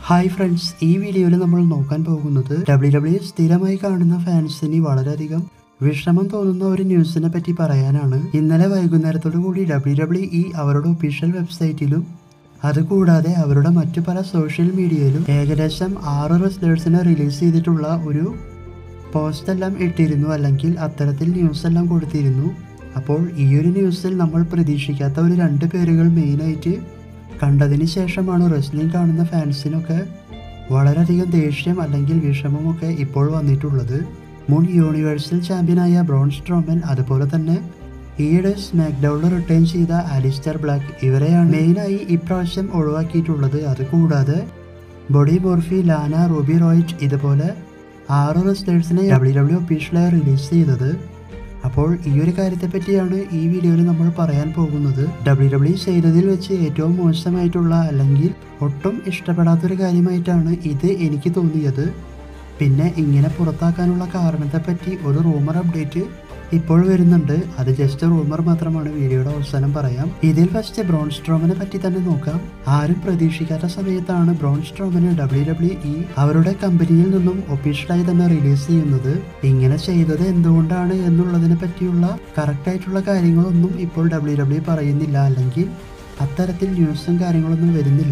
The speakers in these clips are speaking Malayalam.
ഹായ് ഫ്രണ്ട്സ് ഈ വീഡിയോയിൽ നമ്മൾ നോക്കാൻ പോകുന്നത് ഡബ്ല്യു ഡബ്ല്യു സ്ഥിരമായി കാണുന്ന ഫാൻസിന് വളരെയധികം വിഷമം തോന്നുന്ന ഒരു ന്യൂസിനെ പറ്റി പറയാനാണ് ഇന്നലെ വൈകുന്നേരത്തോടു കൂടി ഡബ്ല്യു ഡബ്ല്യു ഇ അവരുടെ ഒഫീഷ്യൽ വെബ്സൈറ്റിലും അതുകൂടാതെ അവരുടെ മറ്റു പല സോഷ്യൽ മീഡിയയിലും ഏകദേശം ആറ് റെസ്ലേഴ്സിനെ റിലീസ് ചെയ്തിട്ടുള്ള ഒരു പോസ്റ്റ് എല്ലാം ഇട്ടിരുന്നു അല്ലെങ്കിൽ അത്തരത്തിൽ ന്യൂസ് എല്ലാം കൊടുത്തിരുന്നു അപ്പോൾ ഈ ഒരു ന്യൂസിൽ നമ്മൾ പ്രതീക്ഷിക്കാത്ത ഒരു രണ്ട് പേരുകൾ മെയിനായിട്ട് കണ്ടതിന് ശേഷമാണ് റെസ്ലിംഗ് കാണുന്ന ഫാൻസിനൊക്കെ വളരെയധികം ദേഷ്യം അല്ലെങ്കിൽ വിഷമമൊക്കെ ഇപ്പോൾ വന്നിട്ടുള്ളത് മുൻ യൂണിവേഴ്സൽ ചാമ്പ്യനായ ബ്രോൺ സ്ട്രോമൻ അതുപോലെ തന്നെ ഈയിടെ സ്മാക്ക് ഡൗണിൽ റിട്ടേൺ ചെയ്ത അലിസ്റ്റർ ബ്ലാക്ക് ഇവരെയാണ് മെയിനായി ഇപ്രാവശ്യം ഒഴിവാക്കിയിട്ടുള്ളത് അതുകൂടാതെ ബോഡി മോർഫി ലാന റൂബി റോയിറ്റ് ഇതുപോലെ ആറ് റെസ്ലേഴ്സിനെ ഡബ്ല്യു ഡബ്ല്യു ഒഫീഷ്യലായി റിലീസ് ചെയ്തത് അപ്പോൾ ഈ ഒരു കാര്യത്തെ പറ്റിയാണ് ഈ വീഡിയോയിൽ നമ്മൾ പറയാൻ പോകുന്നത് ഡബ്ല്യു ഡബ്ല്യു ചെയ്തതിൽ വെച്ച് ഏറ്റവും മോശമായിട്ടുള്ള അല്ലെങ്കിൽ ഒട്ടും ഇഷ്ടപ്പെടാത്തൊരു കാര്യമായിട്ടാണ് ഇത് എനിക്ക് തോന്നിയത് പിന്നെ ഇങ്ങനെ പുറത്താക്കാനുള്ള കാരണത്തെപ്പറ്റി ഒരു റൂമർ അപ്ഡേറ്റ് ഇപ്പോൾ വരുന്നുണ്ട് അത് ജസ്റ്റ് റൂമർ മാത്രമാണ് വീഡിയോയുടെ അവസാനം പറയാം ഇതിൽ ഫസ്റ്റ് ബ്രോൺ സ്ട്രോമിനെ പറ്റി തന്നെ നോക്കാം ആരും പ്രതീക്ഷിക്കാത്ത സമയത്താണ് ബ്രോൺ സ്ട്രോമിന് ഡബ്ല്യു ഡബ്ല്യു ഇ അവരുടെ കമ്പനിയിൽ നിന്നും ഒഫീഷ്യലായി തന്നെ റിലീസ് ചെയ്യുന്നത് ഇങ്ങനെ ചെയ്തത് എന്തുകൊണ്ടാണ് എന്നുള്ളതിനെ പറ്റിയുള്ള കറക്റ്റ് ആയിട്ടുള്ള കാര്യങ്ങളൊന്നും ഇപ്പോൾ ഡബ്ല്യു ഡബ്ല്യു പറയുന്നില്ല അല്ലെങ്കിൽ അത്തരത്തിൽ ന്യൂസും കാര്യങ്ങളൊന്നും വരുന്നില്ല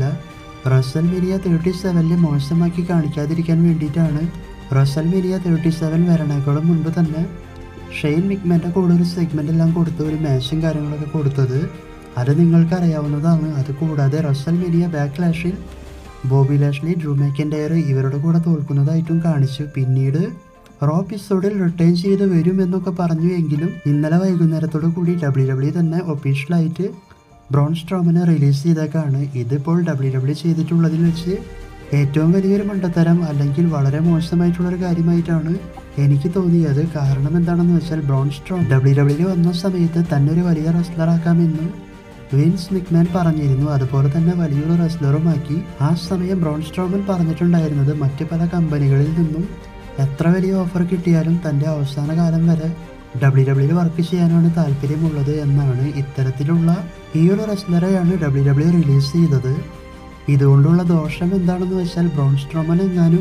റസൽ മീഡിയ തേർട്ടി സെവനിൽ മോശമാക്കി കാണിക്കാതിരിക്കാൻ വേണ്ടിയിട്ടാണ് റസൽ മീഡിയ തേർട്ടി സെവൻ വരണേക്കാളും മുൻപ് തന്നെ ഷെയ്ൻ മിക്മെൻ്റെ കൂടെ ഒരു സെഗ്മെൻ്റ് എല്ലാം കൊടുത്ത് ഒരു മാച്ചും കാര്യങ്ങളൊക്കെ കൊടുത്തത് അത് നിങ്ങൾക്ക് അറിയാവുന്നതാണ് അത് കൂടാതെ റസൽ മീഡിയ ബാക്ക് ലാഷിൽ ബോബി ലാഷ്ലി ഡ്രൂ മെക്കൻഡയർ ഇവരുടെ കൂടെ തോൽക്കുന്നതായിട്ടും കാണിച്ചു പിന്നീട് റോ എപ്പിസോഡിൽ റിട്ടേൺ ചെയ്ത് വരും എന്നൊക്കെ പറഞ്ഞു എങ്കിലും ഇന്നലെ വൈകുന്നേരത്തോടു കൂടി ഡബ്ല്യു ഡബ്ല്യു തന്നെ ഒഫീഷ്യലായിട്ട് ബ്രോൺ സ്ട്രോമിനെ റിലീസ് ചെയ്തേക്കാണ് ഇതിപ്പോൾ ഡബ്ല്യു ഡബ്ല്യു ചെയ്തിട്ടുള്ളതിൽ വെച്ച് ഏറ്റവും വലിയൊരു മണ്ടത്തരം അല്ലെങ്കിൽ വളരെ മോശമായിട്ടുള്ളൊരു കാര്യമായിട്ടാണ് എനിക്ക് തോന്നിയത് കാരണം എന്താണെന്ന് വെച്ചാൽ ബ്രോൺ സ്ട്രോം ഡബ്ല്യു ഡബ്ല്യു വന്ന സമയത്ത് തന്നെ ഒരു വലിയ റെസ്ലറാക്കാമെന്ന് വിൻസ് മിക്മാൻ പറഞ്ഞിരുന്നു അതുപോലെ തന്നെ വലിയൊരു റെസ്ലറുമാക്കി ആ സമയം ബ്രോൺ സ്ട്രോമൻ പറഞ്ഞിട്ടുണ്ടായിരുന്നത് മറ്റ് പല കമ്പനികളിൽ നിന്നും എത്ര വലിയ ഓഫർ കിട്ടിയാലും തൻ്റെ അവസാന കാലം വരെ ഡബ്ല്യു ഡബ്ല്യു വർക്ക് ചെയ്യാനാണ് താല്പര്യമുള്ളത് എന്നാണ് ഇത്തരത്തിലുള്ള ഈ ഒരു റെസ്ലറെയാണ് ഡബ്ല്യു ഡബ്ല്യു റിലീസ് ചെയ്തത് ഇതുകൊണ്ടുള്ള ദോഷം എന്താണെന്ന് വെച്ചാൽ ബ്രോൺ സ്ട്രോമൻ എങ്ങാനും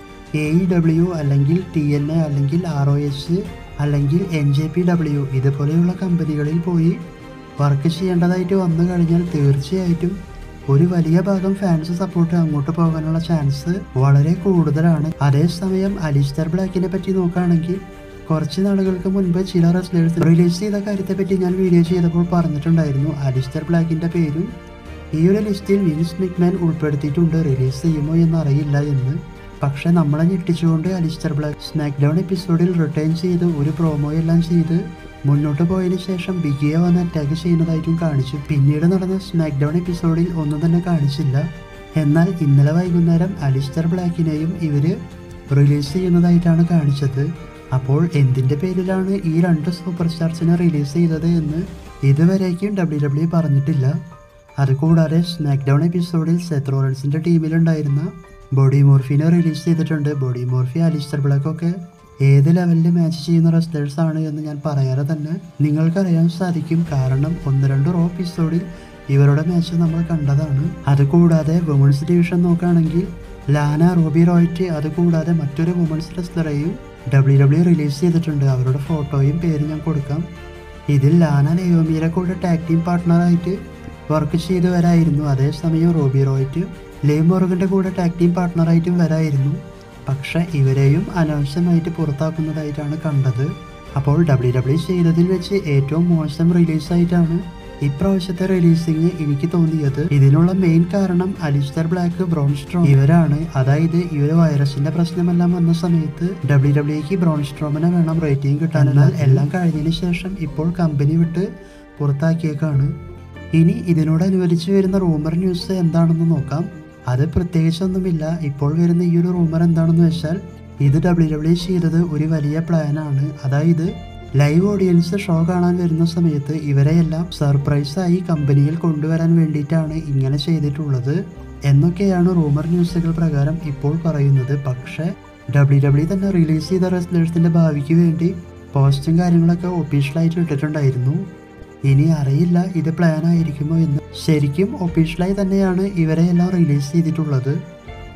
എ ഇ ഡബ്ല്യു അല്ലെങ്കിൽ ടി എൻ എ അല്ലെങ്കിൽ ആർ ഒ എസ് അല്ലെങ്കിൽ എൻ ജെ പി ഡബ്ല്യു ഇതുപോലെയുള്ള കമ്പനികളിൽ പോയി വർക്ക് ചെയ്യേണ്ടതായിട്ട് വന്നു കഴിഞ്ഞാൽ തീർച്ചയായിട്ടും ഒരു വലിയ ഭാഗം ഫാൻസ് സപ്പോർട്ട് അങ്ങോട്ട് പോകാനുള്ള ചാൻസ് വളരെ കൂടുതലാണ് അതേസമയം അലിസ്റ്റർ ബ്ലാക്കിനെ പറ്റി നോക്കുകയാണെങ്കിൽ കുറച്ച് നാളുകൾക്ക് മുൻപ് ചില റെസ്ലേഴ്സ് റിലീസ് ചെയ്ത കാര്യത്തെ പറ്റി ഞാൻ വീഡിയോ ചെയ്തപ്പോൾ പറഞ്ഞിട്ടുണ്ടായിരുന്നു അലിസ്റ്റർ ബ്ലാക്കിന്റെ പേരും ഈ ഒരു ലിസ്റ്റിൽ വിൻസ് മിക്മാൻ ഉൾപ്പെടുത്തിയിട്ടുണ്ട് റിലീസ് ചെയ്യുമോ എന്ന് അറിയില്ല എന്ന് പക്ഷെ നമ്മളെ ഞെട്ടിച്ചുകൊണ്ട് അലിസ്റ്റർ ബ്ലാക്ക് സ്മാക്ക് ഡൗൺ എപ്പിസോഡിൽ റിട്ടേൺ ചെയ്ത് ഒരു പ്രോമോ എല്ലാം ചെയ്ത് മുന്നോട്ട് പോയതിനു ശേഷം ബിഗിയെ വന്ന് അറ്റാക്ക് ചെയ്യുന്നതായിട്ടും കാണിച്ചു പിന്നീട് നടന്ന സ്മാക്ക് ഡൗൺ എപ്പിസോഡിൽ ഒന്നും തന്നെ കാണിച്ചില്ല എന്നാൽ ഇന്നലെ വൈകുന്നേരം അലിസ്റ്റർ ബ്ലാക്കിനെയും ഇവര് റിലീസ് ചെയ്യുന്നതായിട്ടാണ് കാണിച്ചത് അപ്പോൾ എന്തിന്റെ പേരിലാണ് ഈ രണ്ട് സൂപ്പർ സ്റ്റാർസിനെ റിലീസ് ചെയ്തത് എന്ന് ഇതുവരേക്കും ഡബ്ല്യു ഡബ്ല്യു പറഞ്ഞിട്ടില്ല അതുകൂടാതെ സ്മാക്ക് ഡൗൺ എപ്പിസോഡിൽ സെത്ത് റോളൻസിന്റെ ടീമിലുണ്ടായിരുന്ന ബോഡി മോർഫിനെ റിലീസ് ചെയ്തിട്ടുണ്ട് ബോഡി മോർഫി അലിസ്റ്റർ ബ്ലാക്ക് ഒക്കെ ഏത് ലെവലിൽ മാച്ച് ചെയ്യുന്ന റെസ്ലേഴ്സ് ആണ് എന്ന് ഞാൻ പറയാതെ തന്നെ നിങ്ങൾക്കറിയാൻ സാധിക്കും കാരണം ഒന്ന് രണ്ട് റോ എപ്പിസോഡിൽ ഇവരുടെ മാച്ച് നമ്മൾ കണ്ടതാണ് അതുകൂടാതെ വുമൺസ് ഡിവിഷൻ നോക്കുകയാണെങ്കിൽ ലാന റോബി റോയിറ്റ് അതുകൂടാതെ മറ്റൊരു വുമൺസ് റെസ്ലറെയും ഡബ്ല്യു ഡബ്ല്യു റിലീസ് ചെയ്തിട്ടുണ്ട് അവരുടെ ഫോട്ടോയും പേരും ഞാൻ കൊടുക്കാം ഇതിൽ ലാന നെയോമിയുടെ കൂടെ ടാഗ് ടീം പാർട്ട്ണറായിട്ട് വർക്ക് ചെയ്ത് വരായിരുന്നു അതേസമയം റോബി റോയിറ്റ് ലേ മോർഗന്റെ കൂടെ ടാഗ് ടീം പാർട്ട്ണറായിട്ടും വരായിരുന്നു പക്ഷെ ഇവരെയും അനാവശ്യമായിട്ട് പുറത്താക്കുന്നതായിട്ടാണ് കണ്ടത് അപ്പോൾ ഡബ്ല്യു ഡബ്ല്യു ചെയ്തതിൽ വെച്ച് ഏറ്റവും മോശം റിലീസായിട്ടാണ് ഇപ്രാവശ്യത്തെ റിലീസിങ് എനിക്ക് തോന്നിയത് ഇതിനുള്ള മെയിൻ കാരണം അലിസ്റ്റർ ബ്ലാക്ക് ബ്രോൺ സ്ട്രോം ഇവരാണ് അതായത് ഈ ഒരു വൈറസിന്റെ പ്രശ്നമെല്ലാം വന്ന സമയത്ത് ഡബ്ല്യു ഡബ്ല്യുക്ക് ബ്രോൺ സ്ട്രോമിനെ വേണം റേറ്റിംഗ് കിട്ടാൻ എന്നാൽ എല്ലാം കഴിഞ്ഞതിന് ശേഷം ഇപ്പോൾ കമ്പനി വിട്ട് പുറത്താക്കിയേക്കാണ് ഇനി ഇതിനോടനുബന്ധിച്ച് വരുന്ന റൂമർ ന്യൂസ് എന്താണെന്ന് നോക്കാം അത് പ്രത്യേകിച്ചൊന്നുമില്ല ഇപ്പോൾ വരുന്ന ഈ ഒരു റൂമർ എന്താണെന്ന് വെച്ചാൽ ഇത് ഡബ്ല്യു ഡബ്ല്യു ചെയ്തത് ഒരു വലിയ പ്ലാനാണ് അതായത് ലൈവ് ഓഡിയൻസ് ഷോ കാണാൻ വരുന്ന സമയത്ത് ഇവരെയെല്ലാം സർപ്രൈസായി കമ്പനിയിൽ കൊണ്ടുവരാൻ വേണ്ടിയിട്ടാണ് ഇങ്ങനെ ചെയ്തിട്ടുള്ളത് എന്നൊക്കെയാണ് റൂമർ ന്യൂസുകൾ പ്രകാരം ഇപ്പോൾ പറയുന്നത് പക്ഷേ ഡബ്ല്യു ഡബ്ല്യു തന്നെ റിലീസ് ചെയ്ത റെസ്ലേഴ്സിന്റെ ഭാവിക്ക് വേണ്ടി പോസ്റ്റും കാര്യങ്ങളൊക്കെ ഒഫീഷ്യലായിട്ട് ഇട്ടിട്ടുണ്ടായിരുന്നു ഇനി അറിയില്ല ഇത് പ്ലാൻ ആയിരിക്കുമോ എന്ന് ശരിക്കും ഒഫീഷ്യലായി തന്നെയാണ് ഇവരെ എല്ലാം റിലീസ് ചെയ്തിട്ടുള്ളത്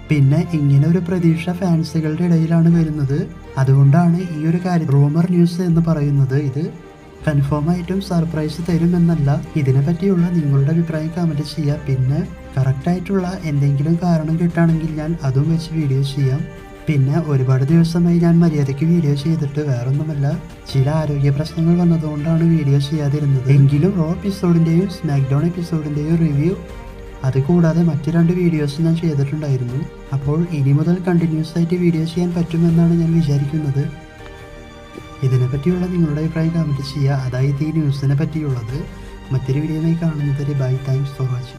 പിന്നെ ഇങ്ങനെ ഒരു പ്രതീക്ഷ ഫാൻസുകളുടെ ഇടയിലാണ് വരുന്നത് അതുകൊണ്ടാണ് ഈ ഒരു കാര്യം റൂമർ ന്യൂസ് എന്ന് പറയുന്നത് ഇത് കൺഫേം ആയിട്ടും സർപ്രൈസ് തരുമെന്നല്ല ഇതിനെ പറ്റിയുള്ള നിങ്ങളുടെ അഭിപ്രായം കമൻറ്റ് ചെയ്യുക പിന്നെ കറക്റ്റായിട്ടുള്ള എന്തെങ്കിലും കാരണം കിട്ടുകയാണെങ്കിൽ ഞാൻ അതും വെച്ച് വീഡിയോ ചെയ്യാം പിന്നെ ഒരുപാട് ദിവസമായി ഞാൻ മര്യാദയ്ക്ക് വീഡിയോ ചെയ്തിട്ട് വേറൊന്നുമല്ല ചില ആരോഗ്യ പ്രശ്നങ്ങൾ വന്നതുകൊണ്ടാണ് വീഡിയോ ചെയ്യാതിരുന്നത് എങ്കിലും റോ എപ്പിസോഡിൻ്റെയും സ്മാക്ഡൗൺ എപ്പിസോഡിൻ്റെയും റിവ്യൂ അത് കൂടാതെ മറ്റു രണ്ട് വീഡിയോസ് ഞാൻ ചെയ്തിട്ടുണ്ടായിരുന്നു അപ്പോൾ ഇനി മുതൽ കണ്ടിന്യൂസ് ആയിട്ട് വീഡിയോ ചെയ്യാൻ പറ്റുമെന്നാണ് ഞാൻ വിചാരിക്കുന്നത് ഇതിനെപ്പറ്റിയുള്ള നിങ്ങളുടെ അഭിപ്രായം കമൻറ്റ് ചെയ്യുക അതായത് ഈ ന്യൂസിനെ പറ്റിയുള്ളത് മറ്റൊരു വീഡിയോയുമായി കാണുന്നതിന് ബൈ താങ്ക്സ് ഫോർ വാച്ചിങ്